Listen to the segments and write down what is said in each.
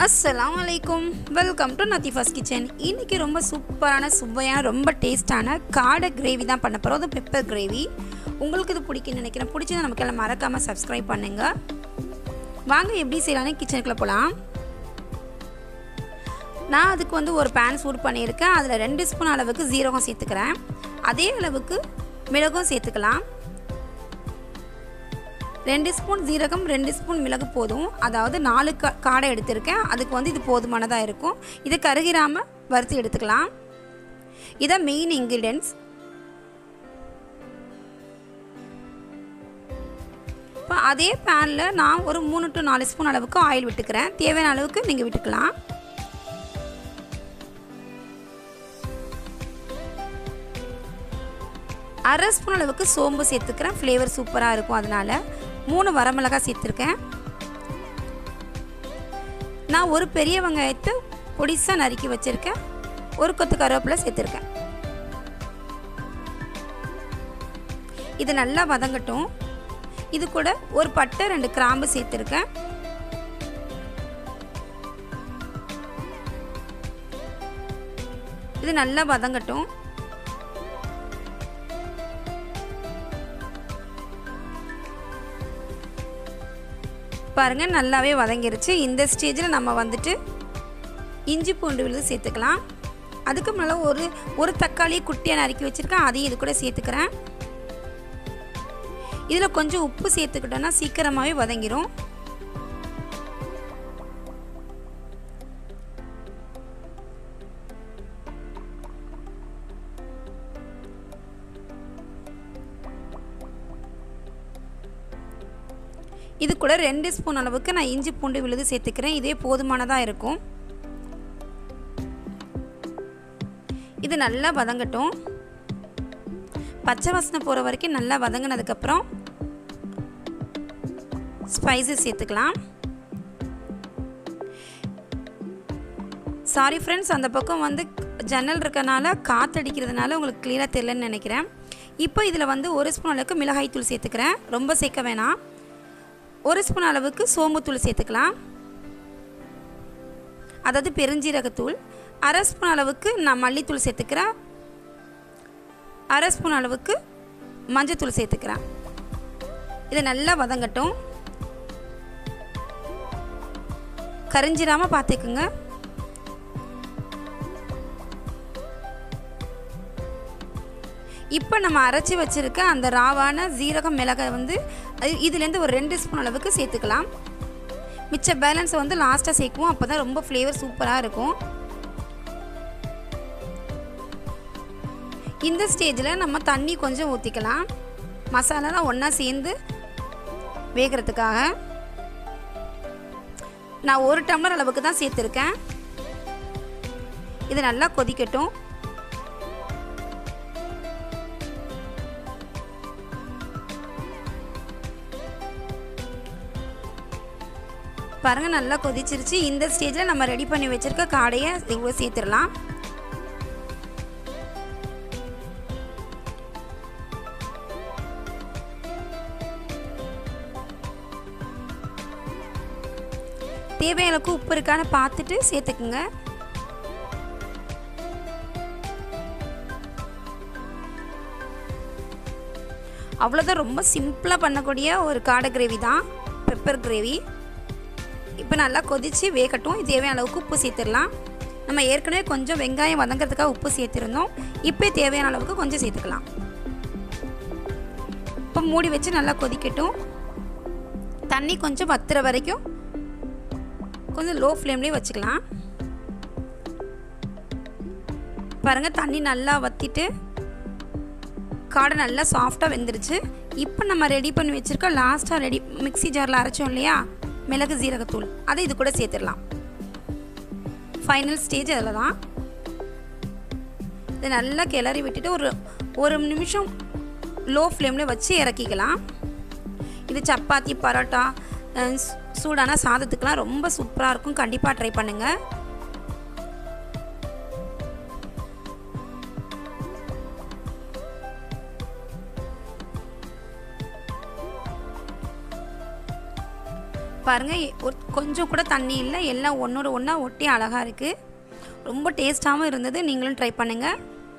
அஸ்ஸலாமு அலைக்கும் welcome to நத்திஃபாஸ் kitchen இன்றைக்கி ரொம்ப சூப்பரான சுவையான ரொம்ப டேஸ்டான காடை கிரேவி தான் பண்ண போகிறோம் அது பெப்பர் கிரேவி உங்களுக்கு இது பிடிக்குன்னு நினைக்கிறேன் பிடிச்சதை நமக்கு எல்லாம் மறக்காமல் சப்ஸ்கிரைப் பண்ணுங்கள் வாங்க எப்படி செய்யலான்னு கிச்சனுக்குள்ளே போகலாம் நான் அதுக்கு வந்து ஒரு பேன் சூடு பண்ணியிருக்கேன் அதில் ரெண்டு ஸ்பூன் அளவுக்கு ஜீரகம் சேர்த்துக்கிறேன் அதே அளவுக்கு மிளகும் சேர்த்துக்கலாம் ரெண்டு ஸ்பூன் ஜீரகம் ரெண்டு ஸ்பூன் மிளகு போதும் அதாவது நாலு கா காடை எடுத்திருக்கேன் அதுக்கு வந்து இது போதுமானதாக இருக்கும் இது கருகிராமல் வறுத்து எடுத்துக்கலாம் இதான் மெயின் இன்க்ரீடியன்ஸ் இப்போ அதே பேனில் நான் ஒரு மூணு டு நாலு ஸ்பூன் அளவுக்கு ஆயில் விட்டுக்கிறேன் தேவையான அளவுக்கு நீங்கள் விட்டுக்கலாம் அரை ஸ்பூன் அளவுக்கு சோம்பு சேர்த்துக்கிறேன் ஃப்ளேவர் சூப்பராக இருக்கும் அதனால் மூணு வரமிளகாய் சேர்த்துருக்கேன் நான் ஒரு பெரிய வெங்காயத்தை பொடிசாக நறுக்கி வச்சுருக்கேன் ஒரு கொத்து கருவேப்பிலை சேர்த்துருக்கேன் இது நல்லா வதங்கட்டும் இது கூட ஒரு பட்டை ரெண்டு கிராம்பு சேர்த்துருக்கேன் இது நல்லா வதங்கட்டும் பாருங்கள் நல்லாவே வதங்கிருச்சு இந்த ஸ்டேஜில் நம்ம வந்துட்டு இஞ்சி பூண்டு விழுது சேர்த்துக்கலாம் அதுக்கு மேலே ஒரு ஒரு தக்காளி குட்டியாக நறுக்கி வச்சுருக்கேன் அதையும் இது கூட சேர்த்துக்கிறேன் இதில் கொஞ்சம் உப்பு சேர்த்துக்கிட்டோன்னா சீக்கிரமாகவே வதங்கிரும் இது கூட ரெண்டு ஸ்பூன் அளவுக்கு நான் இஞ்சி பூண்டு விழுது சேர்த்துக்கிறேன் இதே போதுமானதாக இருக்கும் இது நல்லா வதங்கட்டும் பச்சை வாசனை போகிற வரைக்கும் நல்லா வதங்கினதுக்கப்புறம் ஸ்பைசஸ் சேர்த்துக்கலாம் சாரி ஃப்ரெண்ட்ஸ் அந்த பக்கம் வந்து ஜன்னல் இருக்கனால காற்றடிக்கிறதுனால உங்களுக்கு கிளியராக தெரிலன்னு நினைக்கிறேன் இப்போ இதில் வந்து ஒரு ஸ்பூன் அளவுக்கு மிளகாய் தூள் சேர்த்துக்கிறேன் ரொம்ப சேர்க்க வேணாம் ஒரு ஸ்பூன் அளவுக்கு சோம்புத்தூள் சேர்த்துக்கலாம் அதாவது பெருஞ்சீரகத்தூள் அரை ஸ்பூன் அளவுக்கு நான் மல்லித்தூள் சேர்த்துக்கிறேன் அரை ஸ்பூன் அளவுக்கு மஞ்சத்தூள் சேர்த்துக்கிறேன் இதை நல்லா வதங்கட்டும் கரிஞ்சிடாமல் பார்த்துக்குங்க இப்போ நம்ம அரைச்சி வச்சுருக்க அந்த ராவான ஜீரகம் மிளகை வந்து இதுலேருந்து ஒரு ரெண்டு ஸ்பூன் அளவுக்கு சேர்த்துக்கலாம் மிச்ச பேலன்ஸை வந்து லாஸ்ட்டாக சேர்க்குவோம் அப்போ தான் ரொம்ப ஃப்ளேவர் சூப்பராக இருக்கும் இந்த ஸ்டேஜில் நம்ம தண்ணி கொஞ்சம் ஊற்றிக்கலாம் மசாலாலாம் ஒன்றா சேர்ந்து வேகிறதுக்காக நான் ஒரு டம்ளர் அளவுக்கு தான் சேர்த்துருக்கேன் இது நல்லா கொதிக்கட்டும் பாருங்கள் நல்லா கொதிச்சிருச்சு இந்த ஸ்டேஜில் நம்ம ரெடி பண்ணி வச்சுருக்க காடையை இவ்வளோ சேர்த்துடலாம் தேவையான உப்பு இருக்கான்னு பார்த்துட்டு சேர்த்துக்குங்க அவ்வளோதான் ரொம்ப சிம்பிளாக பண்ணக்கூடிய ஒரு காடை கிரேவி தான் பெப்பர் கிரேவி இப்போ நல்லா கொதித்து வேகட்டும் தேவையான அளவுக்கு உப்பு சேர்த்துடலாம் நம்ம ஏற்கனவே கொஞ்சம் வெங்காயம் வதங்கிறதுக்காக உப்பு சேர்த்துருந்தோம் இப்போ தேவையான அளவுக்கு கொஞ்சம் சேர்த்துக்கலாம் இப்போ மூடி வச்சு நல்லா கொதிக்கட்டும் தண்ணி கொஞ்சம் வத்துற வரைக்கும் கொஞ்சம் லோ ஃப்ளேம்லேயே வச்சுக்கலாம் பாருங்கள் தண்ணி நல்லா வற்றிட்டு காடை நல்லா சாஃப்டாக வெந்துருச்சு இப்போ நம்ம ரெடி பண்ணி வச்சுருக்க லாஸ்ட்டாக ரெடி மிக்சி ஜாரில் அரைச்சோம் இல்லையா மிளகு ஜீரகத்தூள் அதை இது கூட சேர்த்துடலாம் ஃபைனல் ஸ்டேஜ் அதில் தான் இதை நல்லா கிளறி விட்டுட்டு ஒரு ஒரு நிமிஷம் லோ ஃப்ளேமில் வச்சு இறக்கிக்கலாம் இது சப்பாத்தி பரோட்டா சூடான சாதத்துக்கெலாம் ரொம்ப சூப்பராக இருக்கும் கண்டிப்பாக ட்ரை பண்ணுங்கள் பாருங்கள் ஒரு கொஞ்சம் கூட தண்ணி இல்லை எல்லாம் ஒன்றோட ஒன்றா ஒட்டி அழகாக இருக்குது ரொம்ப டேஸ்ட்டாகவும் இருந்தது நீங்களும் ட்ரை பண்ணுங்கள்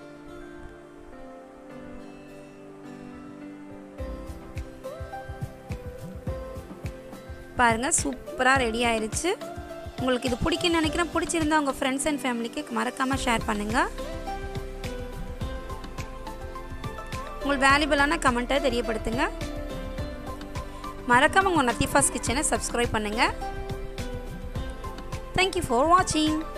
பாருங்கள் சூப்பராக ரெடி ஆயிடுச்சு உங்களுக்கு இது பிடிக்குன்னு நினைக்கிறேன் பிடிச்சிருந்தா உங்கள் ஃப்ரெண்ட்ஸ் அண்ட் ஃபேமிலிக்கு மறக்காமல் ஷேர் பண்ணுங்கள் உங்கள் வேல்யூபிளான கமெண்ட்டை தெரியப்படுத்துங்க மறக்காமல் உங்கள் நத்திஃபாஸ் கிச்சனை சப்ஸ்கிரைப் பண்ணுங்கள் தேங்க்யூ ஃபார் வாட்சிங்